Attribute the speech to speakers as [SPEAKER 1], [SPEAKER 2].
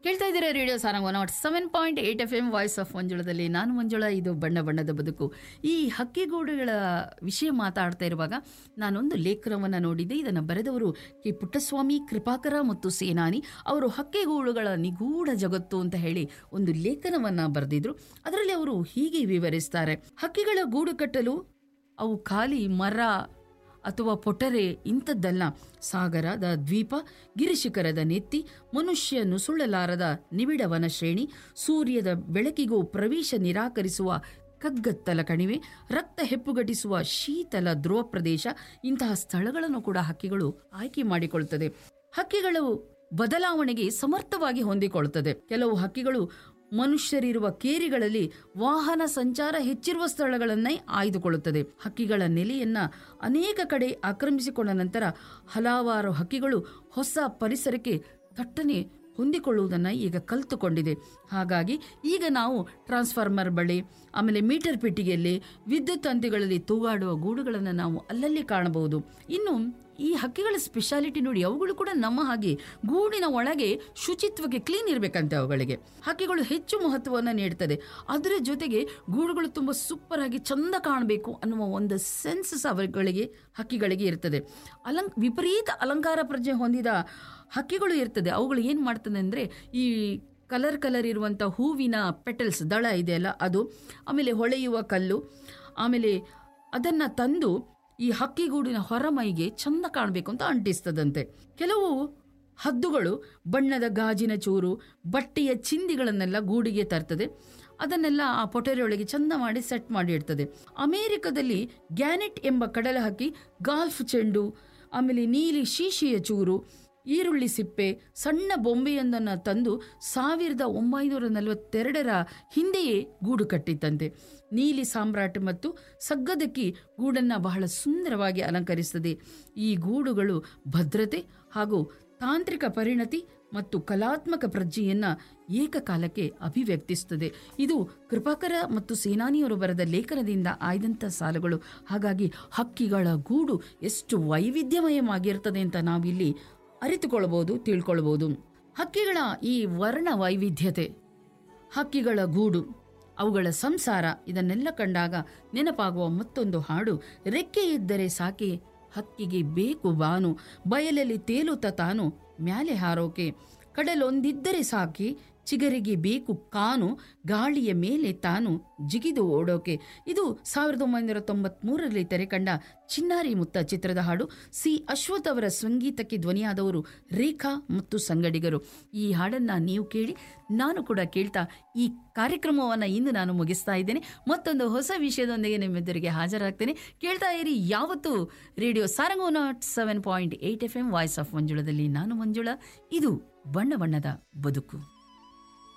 [SPEAKER 1] ಕೇಳ್ತಾ ಇದ್ದೀರಾ radio Sarang one nought seven point eight F M voice of ಮಂಜುಳದಲ್ಲಿ ನಾನು ಮಂಜುಳ ಇದು ಬಣ್ಣ ಬಣ್ಣದ ಬದುಕು ಈ ಹಕ್ಕಿಗೂಡುಗಳ ವಿಷಯ ಮಾತಾಡ್ತಾ ಇರುವಾಗ ನಾನೊಂದು ಲೇಖನವನ್ನು ನೋಡಿದ್ದೆ ಇದನ್ನು ಬರೆದವರು ಕೆ ಪುಟ್ಟಸ್ವಾಮಿ ಕೃಪಾಕರ ಮತ್ತು ಸೇನಾನಿ ಅವರು ಹಕ್ಕಿಗೂಡುಗಳ ನಿಗೂಢ ಜಗತ್ತು ಅಂತ ಹೇಳಿ ಒಂದು ಲೇಖನವನ್ನು ಬರೆದಿದ್ರು ಅದರಲ್ಲಿ ಅವರು ಹೀಗೆ ವಿವರಿಸ್ತಾರೆ ಹಕ್ಕಿಗಳ ಗೂಡು ಕಟ್ಟಲು ಅವು ಖಾಲಿ ಮರ ಅಥವಾ ಪೊಟರೆ ಇಂಥದ್ದಲ್ಲ ಸಾಗರದ ದ್ವೀಪ ಗಿರಿಶಿಖರದ ನೆತ್ತಿ ಮನುಷ್ಯ ನುಸುಳಲಾರದ ನಿಬಿಡ ವನ ಶ್ರೇಣಿ ಸೂರ್ಯದ ಬೆಳಕಿಗೂ ಪ್ರವೇಶ ನಿರಾಕರಿಸುವ ಕಗ್ಗತ್ತಲ ಕಣಿವೆ ರಕ್ತ ಹೆಪ್ಪುಗಟ್ಟಿಸುವ ಶೀತಲ ಧ್ರುವ ಪ್ರದೇಶ ಇಂತಹ ಸ್ಥಳಗಳನ್ನು ಕೂಡ ಹಕ್ಕಿಗಳು ಆಯ್ಕೆ ಮಾಡಿಕೊಳ್ಳುತ್ತದೆ ಹಕ್ಕಿಗಳು ಬದಲಾವಣೆಗೆ ಸಮರ್ಥವಾಗಿ ಹೊಂದಿಕೊಳ್ಳುತ್ತದೆ ಕೆಲವು ಹಕ್ಕಿಗಳು ಮನುಷ್ಯರಿರುವ ಕೇರಿಗಳಲ್ಲಿ ವಾಹನ ಸಂಚಾರ ಹೆಚ್ಚಿರುವ ಸ್ಥಳಗಳನ್ನೇ ಆಯ್ದುಕೊಳ್ಳುತ್ತದೆ ಹಕ್ಕಿಗಳ ನೆಲೆಯನ್ನ ಅನೇಕ ಕಡೆ ಆಕ್ರಮಿಸಿಕೊಂಡ ನಂತರ ಹಲವಾರು ಹಕ್ಕಿಗಳು ಹೊಸ ಪರಿಸರಕ್ಕೆ ಥಟ್ಟನೆ ಹೊಂದಿಕೊಳ್ಳುವುದನ್ನು ಈಗ ಕಲಿತುಕೊಂಡಿದೆ ಹಾಗಾಗಿ ಈಗ ನಾವು ಟ್ರಾನ್ಸ್ಫಾರ್ಮರ್ ಬಳಿ ಆಮೇಲೆ ಮೀಟರ್ ಪೆಟ್ಟಿಗೆಯಲ್ಲಿ ವಿದ್ಯುತ್ ತಂತಿಗಳಲ್ಲಿ ತೂಗಾಡುವ ಗೂಡುಗಳನ್ನು ನಾವು ಅಲ್ಲಲ್ಲಿ ಕಾಣಬಹುದು ಇನ್ನು ಈ ಹಕ್ಕಿಗಳ ಸ್ಪೆಷಾಲಿಟಿ ನೋಡಿ ಅವುಗಳು ಕೂಡ ನಮ್ಮ ಹಾಗೆ ಗೂಡಿನ ಒಳಗೆ ಶುಚಿತ್ವಕ್ಕೆ ಕ್ಲೀನ್ ಇರಬೇಕಂತೆ ಅವುಗಳಿಗೆ ಹಕ್ಕಿಗಳು ಹೆಚ್ಚು ಮಹತ್ವವನ್ನು ನೀಡ್ತದೆ ಅದರ ಜೊತೆಗೆ ಗೂಡುಗಳು ತುಂಬ ಸೂಪರ್ ಆಗಿ ಚಂದ ಕಾಣಬೇಕು ಅನ್ನುವ ಒಂದು ಸೆನ್ಸಸ್ ಅವರುಗಳಿಗೆ ಹಕ್ಕಿಗಳಿಗೆ ಇರ್ತದೆ ಅಲಂ ವಿಪರೀತ ಅಲಂಕಾರ ಪ್ರಜ್ಞೆ ಹೊಂದಿದ ಹಕ್ಕಿಗಳು ಇರ್ತದೆ ಅವುಗಳು ಏನು ಮಾಡ್ತದೆ ಅಂದರೆ ಈ ಕಲರ್ ಕಲರ್ ಇರುವಂಥ ಹೂವಿನ ಪೆಟಲ್ಸ್ ದಳ ಇದೆಯಲ್ಲ ಅದು ಆಮೇಲೆ ಹೊಳೆಯುವ ಕಲ್ಲು ಆಮೇಲೆ ಅದನ್ನು ತಂದು ಈ ಹಕ್ಕಿಗೂಡಿನ ಹೊರಮೈಗೆ ಚಂದ ಕಾಣಬೇಕು ಅಂತ ಅಂಟಿಸ್ತದಂತೆ ಕೆಲವು ಹದ್ದುಗಳು ಬಣ್ಣದ ಗಾಜಿನ ಚೂರು ಬಟ್ಟೆಯ ಚಿಂದಿಗಳನ್ನೆಲ್ಲ ಗೂಡಿಗೆ ತರ್ತದೆ ಅದನ್ನೆಲ್ಲ ಆ ಪೊಟೆರೆಯೊಳಗೆ ಚಂದ ಮಾಡಿ ಸೆಟ್ ಮಾಡಿ ಇಡ್ತದೆ ಅಮೇರಿಕದಲ್ಲಿ ಗ್ಯಾನೆಟ್ ಎಂಬ ಕಡಲ ಹಕ್ಕಿ ಗಾಲ್ಫ್ ಚೆಂಡು ಆಮೇಲೆ ನೀಲಿ ಶೀಶಿಯ ಚೂರು ಈರುಳ್ಳಿ ಸಿಪ್ಪೆ ಸಣ್ಣ ಬೊಂಬೆಯೊಂದನ್ನು ತಂದು ಸಾವಿರದ ಒಂಬೈನೂರ ನಲವತ್ತೆರಡರ ಹಿಂದೆಯೇ ಗೂಡು ಕಟ್ಟಿತ್ತಂತೆ ನೀಲಿ ಸಾಮ್ರಾಟ್ ಮತ್ತು ಸಗ್ಗದಕ್ಕಿ ಗೂಡನ್ನು ಬಹಳ ಸುಂದರವಾಗಿ ಅಲಂಕರಿಸುತ್ತದೆ ಈ ಗೂಡುಗಳು ಭದ್ರತೆ ಹಾಗೂ ತಾಂತ್ರಿಕ ಪರಿಣತಿ ಮತ್ತು ಕಲಾತ್ಮಕ ಪ್ರಜ್ಞೆಯನ್ನ ಏಕಕಾಲಕ್ಕೆ ಅಭಿವ್ಯಕ್ತಿಸುತ್ತದೆ ಇದು ಕೃಪಾಕರ ಮತ್ತು ಸೇನಾನಿಯವರು ಬರೆದ ಲೇಖನದಿಂದ ಆಯ್ದಂಥ ಸಾಲುಗಳು ಹಾಗಾಗಿ ಹಕ್ಕಿಗಳ ಗೂಡು ಎಷ್ಟು ವೈವಿಧ್ಯಮಯವಾಗಿರ್ತದೆ ಅಂತ ನಾವಿಲ್ಲಿ ಅರಿತುಕೊಳ್ಬೋದು ತಿಳ್ಕೊಳ್ಬೋದು ಹಕ್ಕಿಗಳ ಈ ವರ್ಣ ವೈವಿಧ್ಯತೆ ಹಕ್ಕಿಗಳ ಗೂಡು ಅವುಗಳ ಸಂಸಾರ ಇದನ್ನೆಲ್ಲ ಕಂಡಾಗ ನೆನಪಾಗುವ ಮತ್ತೊಂದು ಹಾಡು ರೆಕ್ಕೆ ಇದ್ದರೆ ಸಾಕೆ ಹಕ್ಕಿಗೆ ಬೇಕು ಬಾನು ಬಯಲಲ್ಲಿ ತೇಲುತ್ತ ತಾನು ಮ್ಯಾಲೆ ಹಾರೋಕೆ ಕಡಲೊಂದಿದ್ದರೆ ಸಾಕಿ ಚಿಗರಿಗೆ ಬೇಕು ಕಾನು ಗಾಳಿಯ ಮೇಲೆ ತಾನು ಜಿಗಿದು ಓಡೋಕೆ ಇದು ಸಾವಿರದ ಒಂಬೈನೂರ ತೊಂಬತ್ಮೂರರಲ್ಲಿ ತೆರೆಕಂಡ ಚಿನ್ನಾರಿ ಮುತ್ತ ಚಿತ್ರದ ಹಾಡು ಸಿ ಅಶ್ವಥ್ ಅವರ ಸಂಗೀತಕ್ಕೆ ಧ್ವನಿಯಾದವರು ರೇಖಾ ಮತ್ತು ಸಂಗಡಿಗರು ಈ ಹಾಡನ್ನ ನೀವು ಕೇಳಿ ನಾನು ಕೂಡ ಕೇಳ್ತಾ ಈ ಕಾರ್ಯಕ್ರಮವನ್ನು ಇಂದು ನಾನು ಮುಗಿಸ್ತಾ ಇದ್ದೇನೆ ಮತ್ತೊಂದು ಹೊಸ ವಿಷಯದೊಂದಿಗೆ ನಿಮ್ಮೆದುರಿಗೆ ಹಾಜರಾಗ್ತೇನೆ ಕೇಳ್ತಾ ಇರಿ ಯಾವತ್ತು ರೇಡಿಯೋ ಸಾರಂಗೋ nought seven point eight F M voice of ಮಂಜುಳದಲ್ಲಿ ನಾನು ಮಂಜುಳ ಇದು ಬಣ್ಣ ಬಣ್ಣದ ಬದುಕು